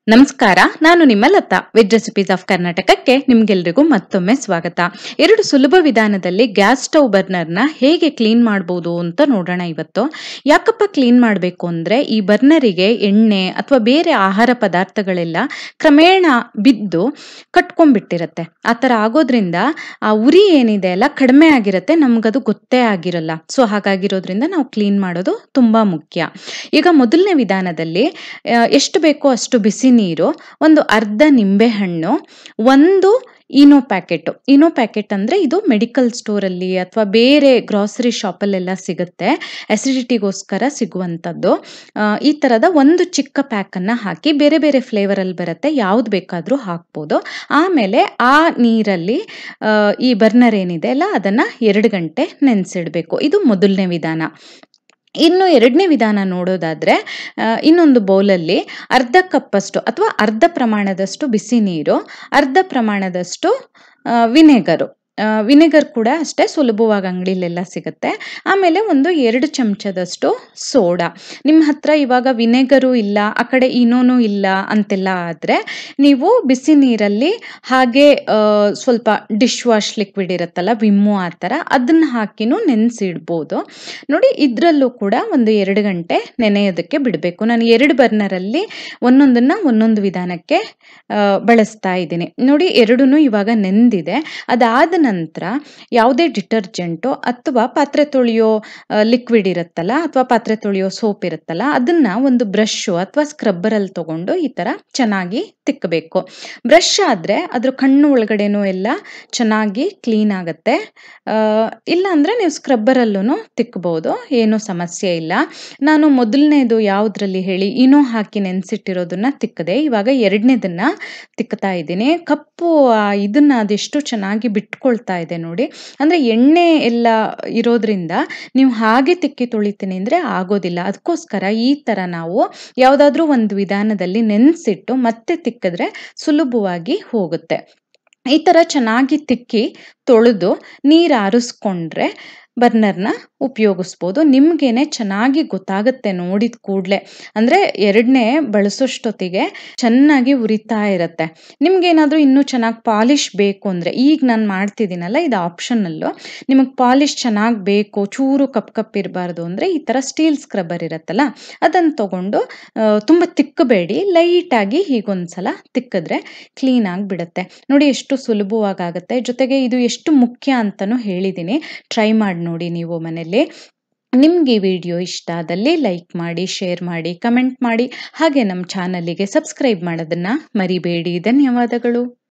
ನಮಸ್ಕಾರ ನಾನು ನಿಮ್ಮ ಲತಾ ವೆಜ್ ರೆಸಿಪೀಸ್ ಆಫ್ ಕರ್ನಾಟಕಕ್ಕೆ ನಿಮ್ಗೆಲ್ರಿಗೂ ಮತ್ತೊಮ್ಮೆ ಸ್ವಾಗತ ಎರಡು ಸುಲಭ ವಿಧಾನದಲ್ಲಿ ಗ್ಯಾಸ್ ಸ್ಟವ್ ಬರ್ನರ್ನ ಹೇಗೆ ಕ್ಲೀನ್ ಮಾಡ್ಬೋದು ಅಂತ ನೋಡೋಣ ಇವತ್ತು ಯಾಕಪ್ಪ ಕ್ಲೀನ್ ಮಾಡಬೇಕು ಅಂದರೆ ಈ ಬರ್ನರಿಗೆ ಎಣ್ಣೆ ಅಥವಾ ಬೇರೆ ಆಹಾರ ಪದಾರ್ಥಗಳೆಲ್ಲ ಕ್ರಮೇಣ ಬಿದ್ದು ಕಟ್ಕೊಂಡ್ಬಿಟ್ಟಿರತ್ತೆ ಆ ಥರ ಆಗೋದ್ರಿಂದ ಆ ಉರಿ ಏನಿದೆ ಅಲ್ಲ ಕಡಿಮೆ ಆಗಿರುತ್ತೆ ನಮಗದು ಗೊತ್ತೇ ಆಗಿರಲ್ಲ ಸೊ ಹಾಗಾಗಿರೋದ್ರಿಂದ ನಾವು ಕ್ಲೀನ್ ಮಾಡೋದು ತುಂಬ ಮುಖ್ಯ ಈಗ ಮೊದಲನೇ ವಿಧಾನದಲ್ಲಿ ಆ, ಎಷ್ಟು ಬೇಕೋ ಅಷ್ಟು ಬಿಸಿ ನೀರು ಒಂದು ಅರ್ಧ ನಿಂಬೆಹಣ್ಣು ಒಂದು ಇನೋ ಪ್ಯಾಕೆಟ್ ಇನೋ ಪ್ಯಾಕೆಟ್ ಅಂದರೆ ಇದು ಮೆಡಿಕಲ್ ಸ್ಟೋರಲ್ಲಿ ಅಥವಾ ಬೇರೆ ಗ್ರಾಸರಿ ಶಾಪಲ್ಲೆಲ್ಲ ಸಿಗುತ್ತೆ ಅಸಿಡಿಟಿಗೋಸ್ಕರ ಸಿಗುವಂಥದ್ದು ಆ, ಈ ಥರದ ಒಂದು ಚಿಕ್ಕ ಪ್ಯಾಕನ್ನು ಹಾಕಿ ಬೇರೆ ಬೇರೆ ಫ್ಲೇವರಲ್ಲಿ ಬರುತ್ತೆ ಯಾವ್ದು ಬೇಕಾದರೂ ಹಾಕ್ಬೋದು ಆಮೇಲೆ ಆ ನೀರಲ್ಲಿ ಆ, ಈ ಬರ್ನರ್ ಏನಿದೆ ಅಲ್ಲ ಅದನ್ನು ಎರಡು ಗಂಟೆ ನೆನೆಸಿಡಬೇಕು ಇದು ಮೊದಲನೇ ವಿಧಾನ ಇನ್ನು ಎರಡನೇ ವಿಧಾನ ನೋಡೋದಾದ್ರೆ ಆ, ಇನ್ನೊಂದು ಬೌಲಲ್ಲಿ ಅರ್ಧ ಕಪ್ಪಷ್ಟು ಅಥವಾ ಅರ್ಧ ಪ್ರಮಾಣದಷ್ಟು ಬಿಸಿ ನೀರು ಅರ್ಧ ಪ್ರಮಾಣದಷ್ಟು ವಿನೆಗರು ವಿನೆಗರ್ ಕೂಡ ಅಷ್ಟೇ ಸುಲಭವಾಗಿ ಅಂಗಡಿಲೆಲ್ಲ ಸಿಗುತ್ತೆ ಆಮೇಲೆ ಒಂದು ಎರಡು ಚಮಚದಷ್ಟು ಸೋಡಾ ನಿಮ್ಮ ಹತ್ರ ಇವಾಗ ವಿನೆಗರು ಇಲ್ಲ ಆ ಕಡೆ ಇನೋನು ಇಲ್ಲ ಅಂತೆಲ್ಲ ಆದರೆ ನೀವು ಬಿಸಿ ನೀರಲ್ಲಿ ಹಾಗೆ ಆ, ಸ್ವಲ್ಪ ಡಿಶ್ ವಾಶ್ ಲಿಕ್ವಿಡ್ ಇರುತ್ತಲ್ಲ ವಿಮ್ಮು ಆ ಥರ ಅದನ್ನು ಹಾಕಿನೂ ನೆನೆಸಿಡ್ಬೋದು ನೋಡಿ ಇದರಲ್ಲೂ ಕೂಡ ಒಂದು ಎರಡು ಗಂಟೆ ನೆನೆಯೋದಕ್ಕೆ ಬಿಡಬೇಕು ನಾನು ಎರಡು ಬರ್ನರಲ್ಲಿ ಒಂದೊಂದನ್ನು ಒಂದೊಂದು ವಿಧಾನಕ್ಕೆ ಆ, ಬಳಸ್ತಾ ಇದ್ದೀನಿ ನೋಡಿ ಎರಡೂ ಇವಾಗ ನೆಂದಿದೆ ಅದಾದ ನಂತರ ಯಾವುದೇ ಡಿಟರ್ಜೆಂಟು ಅಥವಾ ಪಾತ್ರೆ ತೊಳೆಯೋ ಲಿಕ್ವಿಡ್ ಇರುತ್ತಲ್ಲ ಅಥವಾ ಪಾತ್ರೆ ತೊಳೆಯೋ ಸೋಪ್ ಇರುತ್ತಲ್ಲ ಅದನ್ನ ಒಂದು ಬ್ರಷು ಅಥವಾ ಸ್ಕ್ರಬ್ಬರಲ್ಲಿ ತಗೊಂಡು ಈ ಥರ ಚೆನ್ನಾಗಿ ತಿಕ್ಕಬೇಕು ಬ್ರಷ್ ಆದರೆ ಅದ್ರ ಕಣ್ಣು ಒಳಗಡೆನೂ ಎಲ್ಲ ಚೆನ್ನಾಗಿ ಕ್ಲೀನ್ ಆಗುತ್ತೆ ಆ, ಇಲ್ಲ ಅಂದರೆ ನೀವು ಸ್ಕ್ರಬ್ಬರಲ್ಲೂ ತಿಕ್ಕಬಹುದು ಏನೂ ಸಮಸ್ಯೆ ಇಲ್ಲ ನಾನು ಮೊದಲನೇದು ಯಾವುದ್ರಲ್ಲಿ ಹೇಳಿ ಇನೋ ಹಾಕಿ ನೆನೆಸಿಟ್ಟಿರೋದನ್ನ ತಿಕ್ಕದೆ ಇವಾಗ ಎರಡನೇದನ್ನ ತಿಕ್ತಾ ಇದ್ದೀನಿ ಕಪ್ಪು ಆ ಇದನ್ನ ಅದೆಷ್ಟು ಚೆನ್ನಾಗಿ ಬಿಟ್ಕೊಳ್ತಾ ಇದೆ ನೋಡಿ ಅಂದರೆ ಎಣ್ಣೆ ಎಲ್ಲ ಇರೋದ್ರಿಂದ ನೀವು ಹಾಗೆ ತಿಕ್ಕಿ ತೊಳಿತೀನಿ ಅಂದರೆ ಆಗೋದಿಲ್ಲ ಅದಕ್ಕೋಸ್ಕರ ಈ ಥರ ನಾವು ಯಾವುದಾದ್ರೂ ಒಂದು ವಿಧಾನದಲ್ಲಿ ನೆನೆಸಿಟ್ಟು ಮತ್ತೆ ತಿಕ್ಕಿದ್ರೆ ಸುಲಭವಾಗಿ ಹೋಗುತ್ತೆ ಈ ಥರ ಚೆನ್ನಾಗಿ ತಿಕ್ಕಿ ತೊಳೆದು ನೀರು ಆರಿಸ್ಕೊಂಡ್ರೆ ಬರ್ನರ್ನ ಉಪಯೋಗಿಸ್ಬೋದು ನಿಮಗೇನೆ ಚೆನ್ನಾಗಿ ಗೊತ್ತಾಗುತ್ತೆ ನೋಡಿದ ಕೂಡಲೇ ಅಂದರೆ ಎರಡನೇ ಬಳಸೋಷ್ಟೊತ್ತಿಗೆ ಚೆನ್ನಾಗಿ ಉರಿತಾ ಇರುತ್ತೆ ನಿಮ್ಗೇನಾದರೂ ಇನ್ನೂ ಚೆನ್ನಾಗಿ ಪಾಲಿಶ್ ಬೇಕು ಅಂದರೆ ಈಗ ನಾನು ಮಾಡ್ತಿದ್ದೀನಲ್ಲ ಇದು ಆಪ್ಷನಲ್ಲು ನಿಮಗೆ ಪಾಲಿಶ್ ಚೆನ್ನಾಗಿ ಬೇಕು ಚೂರು ಕಪ್ ಕಪ್ ಇರಬಾರ್ದು ಅಂದರೆ ಈ ಥರ ಸ್ಟೀಲ್ ಸ್ಕ್ರಬ್ಬರ್ ಇರುತ್ತಲ್ಲ ಅದನ್ನು ತಗೊಂಡು ತುಂಬ ತಿಕ್ಕಬೇಡಿ ಲೈಟಾಗಿ ಹೀಗೊಂದ್ಸಲ ತಿಕ್ಕಿದ್ರೆ ಕ್ಲೀನ್ ಆಗಿಬಿಡುತ್ತೆ ನೋಡಿ ಎಷ್ಟು ಸುಲಭವಾಗುತ್ತೆ ಜೊತೆಗೆ ಇದು ಎಷ್ಟು ಮುಖ್ಯ ಅಂತಲೂ ಹೇಳಿದ್ದೀನಿ ಟ್ರೈ ಮಾಡಿ ನೋಡಿ ನೀವು ಮನೇಲಿ ನಿಮಗೆ ಈ ವಿಡಿಯೋ ಇಷ್ಟ ಆದಲ್ಲಿ ಲೈಕ್ ಮಾಡಿ ಶೇರ್ ಮಾಡಿ ಕಮೆಂಟ್ ಮಾಡಿ ಹಾಗೆ ನಮ್ಮ ಚಾನಲಿಗೆ ಸಬ್ಸ್ಕ್ರೈಬ್ ಮಾಡೋದನ್ನು ಮರಿಬೇಡಿ ಧನ್ಯವಾದಗಳು